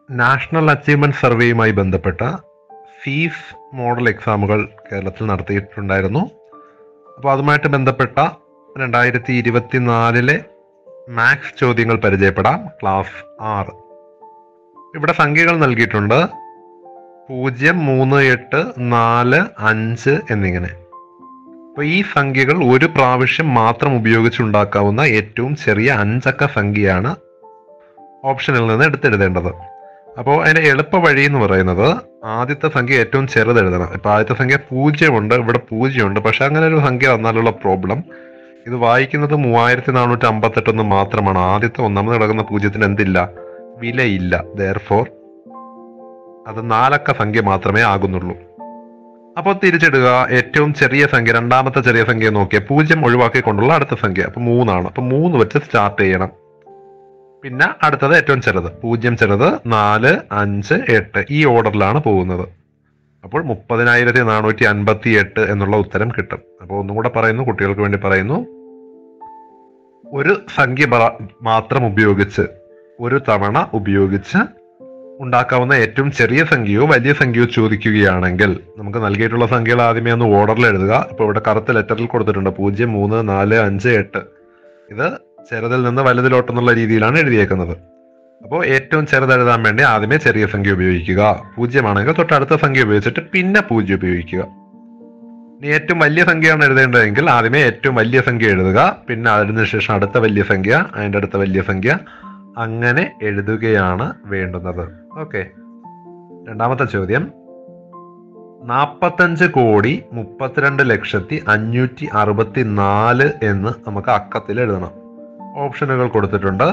national achievement സർവേയുമായി ബന്ധപ്പെട്ട fees model എക്സാമുകൾ കേരളത്തിൽ നടത്തിയിട്ടുണ്ടായിരുന്നു അപ്പോൾ അതുമായിട്ട് ബന്ധപ്പെട്ട രണ്ടായിരത്തി ഇരുപത്തിനാലിലെ മാത്സ് ചോദ്യങ്ങൾ പരിചയപ്പെടാം ക്ലാസ് ആറ് ഇവിടെ സംഖ്യകൾ നൽകിയിട്ടുണ്ട് പൂജ്യം മൂന്ന് എട്ട് നാല് അഞ്ച് എന്നിങ്ങനെ അപ്പോൾ ഈ സംഖ്യകൾ ഒരു പ്രാവശ്യം മാത്രം ഉപയോഗിച്ചുണ്ടാക്കാവുന്ന ഏറ്റവും ചെറിയ അഞ്ചക്ക സംഖ്യയാണ് ഓപ്ഷനിൽ നിന്ന് എടുത്തെഴുതേണ്ടത് അപ്പോൾ അതിന്റെ എളുപ്പ വഴി എന്ന് പറയുന്നത് ആദ്യത്തെ സംഖ്യ ഏറ്റവും ചെറുത് എഴുതണം ഇപ്പൊ ആദ്യത്തെ സംഖ്യ പൂജ്യമുണ്ട് ഇവിടെ പൂജ്യമുണ്ട് പക്ഷെ അങ്ങനെ ഒരു സംഖ്യ വന്നാലുള്ള പ്രോബ്ലം ഇത് വായിക്കുന്നത് മൂവായിരത്തി നാനൂറ്റി അമ്പത്തെട്ടൊന്ന് മാത്രമാണ് ആദ്യത്തെ ഒന്നാമത് കിടക്കുന്ന പൂജ്യത്തിന് എന്തില്ല വിലയില്ല ദയർഫോർ അത് നാലക്ക സംഖ്യ മാത്രമേ ആകുന്നുള്ളൂ അപ്പോൾ തിരിച്ചിടുക ഏറ്റവും ചെറിയ സംഖ്യ രണ്ടാമത്തെ ചെറിയ സംഖ്യ നോക്കിയ പൂജ്യം ഒഴിവാക്കിക്കൊണ്ടുള്ള അടുത്ത സംഖ്യ അപ്പൊ മൂന്നാണ് അപ്പൊ മൂന്ന് വെച്ച് സ്റ്റാർട്ട് ചെയ്യണം പിന്നെ അടുത്തത് ഏറ്റവും ചെറുത് പൂജ്യം ചെറുത് നാല് അഞ്ച് എട്ട് ഈ ഓർഡറിലാണ് പോകുന്നത് അപ്പോൾ മുപ്പതിനായിരത്തി നാനൂറ്റി അൻപത്തി എട്ട് എന്നുള്ള ഉത്തരം കിട്ടും അപ്പോൾ ഒന്നും കൂടെ പറയുന്നു കുട്ടികൾക്ക് വേണ്ടി പറയുന്നു ഒരു സംഖ്യ പറ- മാത്രം ഉപയോഗിച്ച് ഒരു തവണ ഉപയോഗിച്ച് ഉണ്ടാക്കാവുന്ന ഏറ്റവും ചെറിയ സംഖ്യയോ വലിയ സംഖ്യയോ ചോദിക്കുകയാണെങ്കിൽ നമുക്ക് നൽകിയിട്ടുള്ള സംഖ്യകൾ ആദ്യമേ ഒന്ന് ഓർഡറിൽ എഴുതുക ഇപ്പോൾ ഇവിടെ കറുത്ത ലെറ്ററിൽ കൊടുത്തിട്ടുണ്ട് പൂജ്യം മൂന്ന് നാല് അഞ്ച് എട്ട് ഇത് ചെറുതിൽ നിന്ന് വലുതിലോട്ടെന്നുള്ള രീതിയിലാണ് എഴുതിയേക്കുന്നത് അപ്പോൾ ഏറ്റവും ചെറുത് എഴുതാൻ വേണ്ടി ആദ്യമേ ചെറിയ സംഖ്യ ഉപയോഗിക്കുക പൂജ്യമാണെങ്കിൽ തൊട്ടടുത്ത സംഖ്യ ഉപയോഗിച്ചിട്ട് പിന്നെ പൂജ്യം ഉപയോഗിക്കുക ഇനി ഏറ്റവും വലിയ സംഖ്യയാണ് എഴുതേണ്ടതെങ്കിൽ ആദ്യമേ ഏറ്റവും വലിയ സംഖ്യ എഴുതുക പിന്നെ അതിനുശേഷം അടുത്ത വലിയ സംഖ്യ അതിൻ്റെ അടുത്ത വലിയ സംഖ്യ അങ്ങനെ എഴുതുകയാണ് വേണ്ടുന്നത് ഓക്കെ രണ്ടാമത്തെ ചോദ്യം നാൽപ്പത്തഞ്ച് കോടി മുപ്പത്തിരണ്ട് ലക്ഷത്തി അഞ്ഞൂറ്റി അറുപത്തി നാല് എന്ന് നമുക്ക് അക്കത്തിൽ എഴുതണം ഓപ്ഷനുകൾ കൊടുത്തിട്ടുണ്ട്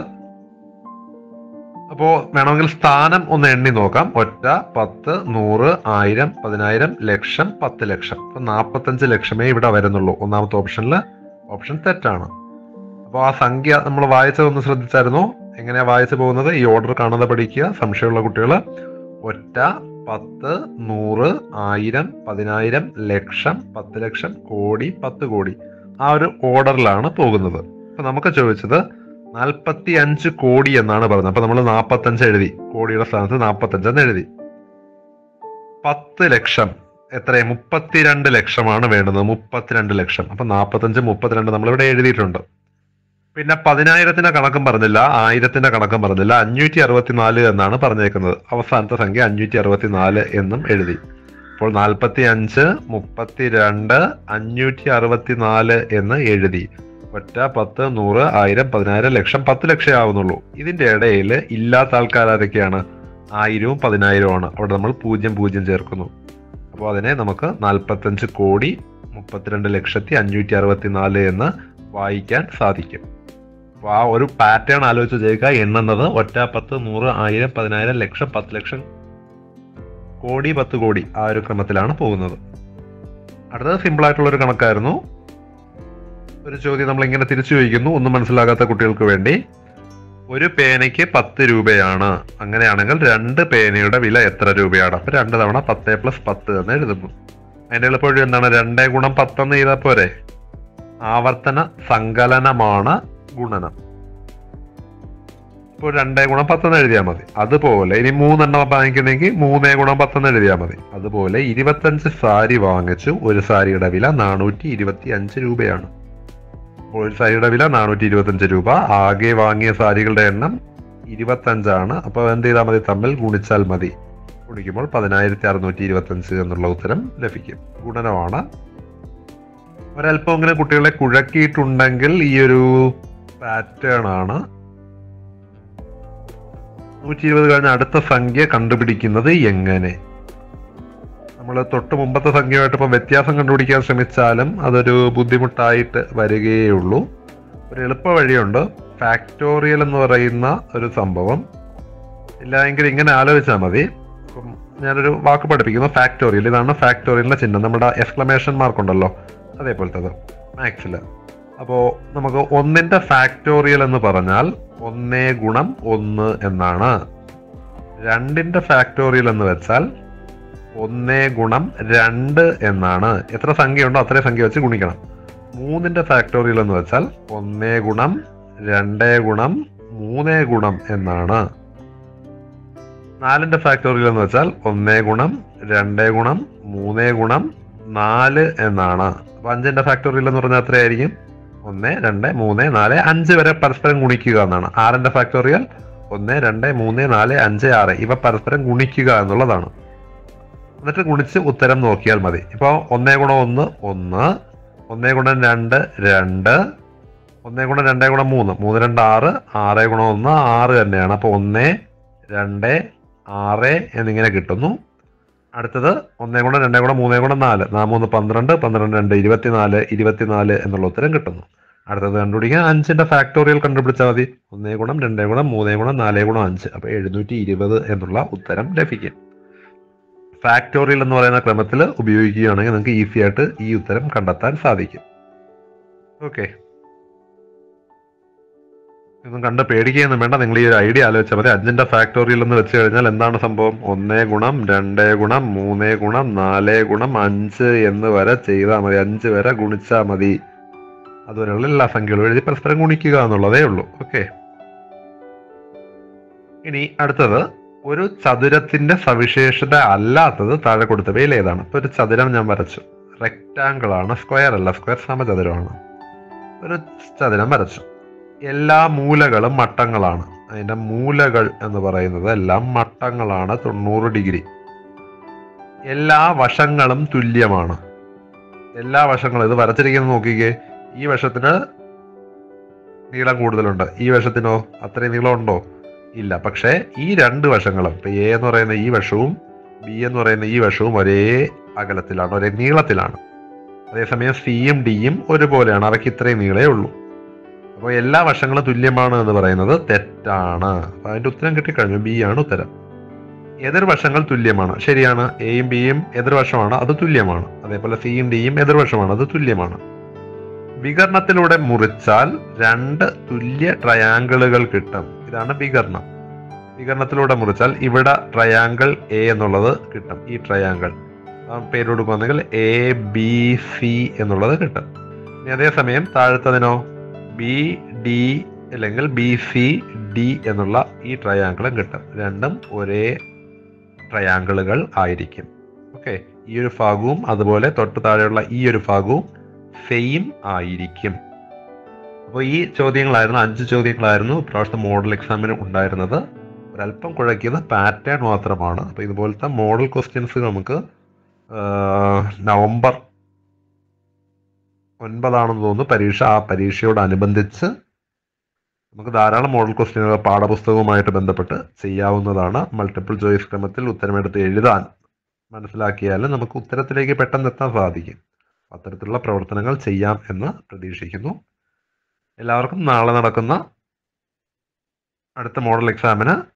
അപ്പോ വേണമെങ്കിൽ സ്ഥാനം ഒന്ന് എണ്ണി നോക്കാം ഒറ്റ പത്ത് നൂറ് ആയിരം പതിനായിരം ലക്ഷം പത്ത് ലക്ഷം അപ്പൊ നാൽപ്പത്തഞ്ച് ലക്ഷമേ ഇവിടെ വരുന്നുള്ളൂ ഒന്നാമത്തെ ഓപ്ഷനിൽ ഓപ്ഷൻ തെറ്റാണ് അപ്പോൾ ആ സംഖ്യ നമ്മൾ വായിച്ചതൊന്ന് ശ്രദ്ധിച്ചായിരുന്നോ എങ്ങനെയാ വായിച്ചു പോകുന്നത് ഈ ഓർഡർ കാണാതെ പഠിക്കുക സംശയമുള്ള കുട്ടികൾ ഒറ്റ പത്ത് നൂറ് ആയിരം പതിനായിരം ലക്ഷം പത്ത് ലക്ഷം കോടി പത്ത് കോടി ആ ഒരു ഓർഡറിലാണ് പോകുന്നത് അപ്പൊ നമുക്ക് ചോദിച്ചത് നാൽപ്പത്തി അഞ്ച് കോടി എന്നാണ് പറയുന്നത് അപ്പൊ നമ്മൾ നാൽപ്പത്തഞ്ച് എഴുതി കോടിയുടെ സ്ഥാനത്ത് നാൽപ്പത്തഞ്ചെന്ന് എഴുതി പത്ത് ലക്ഷം എത്ര മുപ്പത്തിരണ്ട് ലക്ഷമാണ് വേണ്ടുന്നത് മുപ്പത്തിരണ്ട് ലക്ഷം അപ്പൊ നാൽപ്പത്തഞ്ച് മുപ്പത്തിരണ്ട് നമ്മളിവിടെ എഴുതിയിട്ടുണ്ട് പിന്നെ പതിനായിരത്തിന്റെ കണക്കും പറഞ്ഞില്ല ആയിരത്തിന്റെ കണക്കും പറഞ്ഞില്ല അഞ്ഞൂറ്റി അറുപത്തിനാല് എന്നാണ് പറഞ്ഞേക്കുന്നത് അവസാനത്തെ സംഖ്യ അഞ്ഞൂറ്റി അറുപത്തിനാല് എന്നും എഴുതി അപ്പോൾ നാൽപ്പത്തി അഞ്ച് മുപ്പത്തിരണ്ട് അഞ്ഞൂറ്റി അറുപത്തിനാല് എന്ന് എഴുതി ഒറ്റ പത്ത് നൂറ് ആയിരം പതിനായിരം ലക്ഷം പത്ത് ലക്ഷം ആവുന്നുള്ളൂ ഇതിന്റെ ഇടയിൽ ഇല്ലാത്ത ആൾക്കാർ ആരൊക്കെയാണ് ആയിരവും പതിനായിരവും ആണ് അവിടെ നമ്മൾ പൂജ്യം പൂജ്യം ചേർക്കുന്നു അപ്പോൾ അതിനെ നമുക്ക് നാൽപ്പത്തഞ്ച് കോടി മുപ്പത്തിരണ്ട് ലക്ഷത്തി അഞ്ഞൂറ്റി അറുപത്തിനാല് എന്ന് വായിക്കാൻ സാധിക്കും അപ്പോൾ ആ ഒരു പാറ്റേൺ ആലോചിച്ച് ചെയ്യുക എണ്ണുന്നത് ഒറ്റ പത്ത് നൂറ് ആയിരം പതിനായിരം ലക്ഷം പത്ത് ലക്ഷം കോടി പത്ത് കോടി ആ ഒരു ക്രമത്തിലാണ് പോകുന്നത് അടുത്തത് സിമ്പിൾ ആയിട്ടുള്ള ഒരു കണക്കായിരുന്നു ഒരു ചോദ്യം നമ്മൾ ഇങ്ങനെ തിരിച്ചു ചോദിക്കുന്നു ഒന്നും മനസ്സിലാകാത്ത കുട്ടികൾക്ക് വേണ്ടി ഒരു പേനയ്ക്ക് പത്ത് രൂപയാണ് അങ്ങനെയാണെങ്കിൽ രണ്ട് പേനയുടെ വില എത്ര രൂപയാണ് അപ്പൊ രണ്ട് തവണ പത്ത് പ്ലസ് പത്ത് എന്ന് എഴുതുന്നു അതിന്റെ എളുപ്പവഴി എന്താണ് രണ്ടേ ഗുണം പത്തെന്ന് ചെയ്താൽ പോരെ ആവർത്തന സങ്കലനമാണ് ഗുണനം ഇപ്പോൾ രണ്ടേ ഗുണം പത്തെന്ന് എഴുതിയാൽ മതി അതുപോലെ ഇനി മൂന്നെണ്ണം വാങ്ങിക്കുന്നെങ്കിൽ മൂന്നേ ഗുണം പത്തെന്ന് എഴുതിയാൽ മതി അതുപോലെ ഇരുപത്തഞ്ച് സാരി വാങ്ങിച്ചു ഒരു സാരിയുടെ വില നാനൂറ്റി ഇരുപത്തി അഞ്ച് രൂപയാണ് അപ്പോൾ ഒരു സാരിയുടെ വില നാനൂറ്റി ഇരുപത്തഞ്ച് രൂപ ആകെ വാങ്ങിയ സാരികളുടെ എണ്ണം ഇരുപത്തഞ്ചാണ് അപ്പോൾ എന്ത് ചെയ്താൽ മതി തമ്മിൽ ഗുണിച്ചാൽ മതി ഗുണിക്കുമ്പോൾ പതിനായിരത്തി അറുന്നൂറ്റി ഇരുപത്തഞ്ച് എന്നുള്ള ഉത്തരം ലഭിക്കും ഗുണനമാണ് ഒരല്പം ഇങ്ങനെ കുട്ടികളെ കുഴക്കിയിട്ടുണ്ടെങ്കിൽ ഈ ഒരു പാറ്റേൺ ആണ് നൂറ്റി ഇരുപത് കഴിഞ്ഞ അടുത്ത സംഖ്യ കണ്ടുപിടിക്കുന്നത് എങ്ങനെ നമ്മൾ തൊട്ട് മുമ്പത്തെ സംഖ്യയുമായിട്ട് ഇപ്പം വ്യത്യാസം കണ്ടുപിടിക്കാൻ ശ്രമിച്ചാലും അതൊരു ബുദ്ധിമുട്ടായിട്ട് വരികയുള്ളൂ ഒരു എളുപ്പ വഴിയുണ്ട് ഫാക്ടോറിയൽ എന്ന് പറയുന്ന ഒരു സംഭവം ഇല്ല എങ്കിൽ ഇങ്ങനെ ആലോചിച്ചാൽ മതി ഇപ്പം ഞാനൊരു വാക്ക് പഠിപ്പിക്കുന്നു ഫാക്ടോറിയൽ ഇതാണ് ഫാക്ടോറിയലിന്റെ ചിഹ്നം നമ്മുടെ എക്സ്ക്ലമേഷൻ മാർക്ക് ഉണ്ടല്ലോ അതേപോലത്തത് മാത്സിൽ അപ്പോൾ നമുക്ക് ഒന്നിന്റെ ഫാക്ടോറിയൽ എന്ന് പറഞ്ഞാൽ ഒന്നേ ഗുണം ഒന്ന് എന്നാണ് രണ്ടിന്റെ ഫാക്ടോറിയൽ എന്ന് വെച്ചാൽ ഒന്നേ ഗുണം രണ്ട് എന്നാണ് എത്ര സംഖ്യയുണ്ടോ അത്രയും സംഖ്യ വെച്ച് ഗുണിക്കണം മൂന്നിന്റെ ഫാക്ടോറിയൽ എന്ന് വെച്ചാൽ ഒന്നേ ഗുണം രണ്ടേ ഗുണം മൂന്നേ ഗുണം എന്നാണ് നാലിന്റെ ഫാക്ടോറിയൽ എന്ന് വെച്ചാൽ ഒന്നേ ഗുണം രണ്ടേ ഗുണം മൂന്നേ ഗുണം നാല് എന്നാണ് അപ്പൊ അഞ്ചിന്റെ ഫാക്ടോറിയൽ എന്ന് പറഞ്ഞാൽ എത്രയായിരിക്കും ഒന്ന് രണ്ട് മൂന്ന് നാല് അഞ്ച് വരെ പരസ്പരം ഗുണിക്കുക എന്നാണ് ആറിന്റെ ഫാക്ടോറിയൽ ഒന്ന് രണ്ട് മൂന്ന് നാല് അഞ്ച് ആറ് ഇവ പരസ്പരം ഗുണിക്കുക എന്നുള്ളതാണ് എന്നിട്ട് ഗുണിച്ച് ഉത്തരം നോക്കിയാൽ മതി ഇപ്പോൾ ഒന്നേ ഗുണം ഒന്ന് ഒന്ന് ഒന്നേ ഗുണം രണ്ട് രണ്ട് ഒന്നേ ഗുണം രണ്ടേ ഗുണം മൂന്ന് മൂന്ന് രണ്ട് ആറ് ആറ് ഗുണം ഒന്ന് ആറ് തന്നെയാണ് അപ്പോൾ ഒന്ന് രണ്ട് ആറ് എന്നിങ്ങനെ കിട്ടുന്നു അടുത്തത് ഒന്നേ ഗുണം രണ്ടേ ഗുണം മൂന്നേ ഗുണം നാല് നാ മൂന്ന് പന്ത്രണ്ട് പന്ത്രണ്ട് രണ്ട് ഇരുപത്തിനാല് ഇരുപത്തിനാല് എന്നുള്ള ഉത്തരം കിട്ടുന്നു അടുത്തത് കണ്ടുപിടിക്കാൻ അഞ്ചിന്റെ ഫാക്ടോറിയൽ കണ്ടുപിടിച്ചാൽ മതി ഒന്നേ ഗുണം രണ്ടേ ഗുണം മൂന്നേ ഗുണം നാലേ ഗുണം അഞ്ച് അപ്പൊ എഴുന്നൂറ്റി ഇരുപത് എന്നുള്ള ഉത്തരം ലഭിക്കും ഫാക്ടോറിയൽ എന്ന് പറയുന്ന ക്രമത്തിൽ ഉപയോഗിക്കുകയാണെങ്കിൽ നിങ്ങൾക്ക് ഈസി ആയിട്ട് ഈ ഉത്തരം കണ്ടെത്താൻ സാധിക്കും ഓക്കെ ഇതൊന്നും കണ്ട് പേടിക്കുകയൊന്നും വേണ്ട നിങ്ങൾ ഈ ഒരു ഐഡിയ ആലോചിച്ചാൽ മതി അഞ്ചിന്റെ ഫാക്ടോറിയൽ എന്ന് വെച്ച് കഴിഞ്ഞാൽ എന്താണ് സംഭവം ഒന്നേ ഗുണം രണ്ടേ ഗുണം മൂന്നേ ഗുണം നാലേ ഗുണം അഞ്ച് എന്ന് വരെ ചെയ്താൽ മതി അഞ്ച് വരെ ഗുണിച്ചാൽ മതി അതുവരെയുള്ള എല്ലാ സംഖ്യകളും എഴുതി പരസ്പരം ഗുണിക്കുക എന്നുള്ളതേ ഉള്ളൂ ഓക്കെ ഇനി അടുത്തത് ഒരു ചതുരത്തിന്റെ സവിശേഷത അല്ലാത്തത് താഴെ കൊടുത്തവയിൽ ഏതാണ് ഇപ്പൊ ഒരു ചതുരം ഞാൻ വരച്ചു റെക്റ്റാങ്കിൾ ആണ് സ്ക്വയർ അല്ല സ്ക്വയർ സമചതുരമാണ് ഒരു ചതുരം വരച്ചു എല്ലാ മൂലകളും മട്ടങ്ങളാണ് അതിന്റെ മൂലകൾ എന്ന് പറയുന്നത് എല്ലാം മട്ടങ്ങളാണ് തൊണ്ണൂറ് ഡിഗ്രി എല്ലാ വശങ്ങളും തുല്യമാണ് എല്ലാ വശങ്ങളും ഇത് വരച്ചിരിക്കുന്നത് നോക്കിക്കേ ഈ വശത്തിന് നീളം കൂടുതലുണ്ട് ഈ വശത്തിനോ അത്രയും നീളം ഉണ്ടോ ഇല്ല പക്ഷേ ഈ രണ്ട് വശങ്ങളും ഇപ്പൊ എ എന്ന് പറയുന്ന ഈ വശവും ബി എന്ന് പറയുന്ന ഈ വശവും ഒരേ അകലത്തിലാണ് ഒരേ നീളത്തിലാണ് അതേസമയം സിയും ഡിയും ഒരുപോലെയാണ് അവയ്ക്ക് ഇത്രയും നീളേ ഉള്ളൂ അപ്പോൾ എല്ലാ വശങ്ങളും തുല്യമാണ് എന്ന് പറയുന്നത് തെറ്റാണ് അപ്പൊ അതിന്റെ ഉത്തരം കിട്ടിക്കഴിഞ്ഞു ബി ആണ് ഉത്തരം എതിർവശങ്ങൾ തുല്യമാണ് ശരിയാണ് എയും ബിയും എതിർവശമാണ് അത് തുല്യമാണ് അതേപോലെ സിയും ഡിയും എതിർവശമാണ് അത് തുല്യമാണ് വികരണത്തിലൂടെ മുറിച്ചാൽ രണ്ട് തുല്യ ട്രയാങ്കിളുകൾ കിട്ടും ഇതാണ് വികരണം വികരണത്തിലൂടെ മുറിച്ചാൽ ഇവിടെ ട്രയാങ്കിൾ എ എന്നുള്ളത് കിട്ടും ഈ ട്രയാങ്കിൾ പേര് കൊടുക്കുകയാണെങ്കിൽ എ ബി സി എന്നുള്ളത് കിട്ടും ഇനി അതേസമയം താഴത്തതിനോ ബി ഡി അല്ലെങ്കിൽ ബി സി ഡി എന്നുള്ള ഈ ട്രയാങ്കിളും കിട്ടും രണ്ടും ഒരേ ട്രയാങ്കിളുകൾ ആയിരിക്കും ഓക്കെ ഈ ഒരു ഭാഗവും അതുപോലെ തൊട്ട് താഴെയുള്ള ഈ ഒരു ഭാഗവും സെയിം ആയിരിക്കും അപ്പോൾ ഈ ചോദ്യങ്ങളായിരുന്നു അഞ്ച് ചോദ്യങ്ങളായിരുന്നു ഇപ്രാവശ്യത്തെ മോഡൽ എക്സാമിന് ഉണ്ടായിരുന്നത് ഒരല്പം കുഴക്കിയത് പാറ്റേൺ മാത്രമാണ് അപ്പോൾ ഇതുപോലത്തെ മോഡൽ ക്വസ്റ്റ്യൻസ് നമുക്ക് നവംബർ ഒൻപതാണെന്ന് തോന്നുന്നു പരീക്ഷ ആ പരീക്ഷയോടനുബന്ധിച്ച് നമുക്ക് ധാരാളം മോഡൽ ക്വസ്റ്റ്യനുകൾ പാഠപുസ്തകവുമായിട്ട് ബന്ധപ്പെട്ട് ചെയ്യാവുന്നതാണ് മൾട്ടിപ്പിൾ ചോയ്സ് ക്രമത്തിൽ ഉത്തരമെടുത്ത് എഴുതാൻ മനസ്സിലാക്കിയാൽ നമുക്ക് ഉത്തരത്തിലേക്ക് പെട്ടെന്ന് എത്താൻ സാധിക്കും അത്തരത്തിലുള്ള പ്രവർത്തനങ്ങൾ ചെയ്യാം എന്ന് പ്രതീക്ഷിക്കുന്നു എല്ലാവർക്കും നാളെ നടക്കുന്ന അടുത്ത മോഡൽ എക്സാമിന്